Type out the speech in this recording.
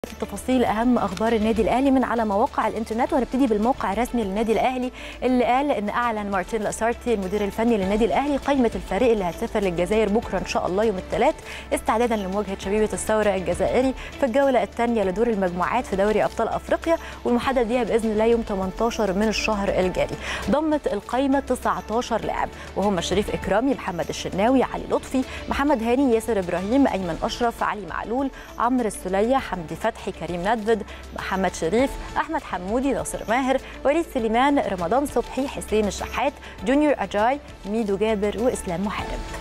تفاصيل اهم اخبار النادي الاهلي من على مواقع الانترنت وهنبتدي بالموقع الرسمي للنادي الاهلي اللي قال ان اعلن مارتين لاسارتي المدير الفني للنادي الاهلي قائمه الفريق اللي هتسافر للجزائر بكره ان شاء الله يوم الثلاث استعدادا لمواجهه شبيبه الثوره الجزائري في الجوله الثانيه لدور المجموعات في دوري ابطال افريقيا والمحدد ليها باذن الله يوم 18 من الشهر الجاري ضمت القائمه 19 لاعب وهم شريف اكرامي محمد الشناوي علي لطفي محمد هاني ياسر ابراهيم ايمن اشرف علي معلول عمرو السليه حمدي فتحي كريم ندفد محمد شريف احمد حمودي ناصر ماهر وليد سليمان رمضان صبحي حسين الشحات جونيور اجاي ميدو جابر واسلام محارب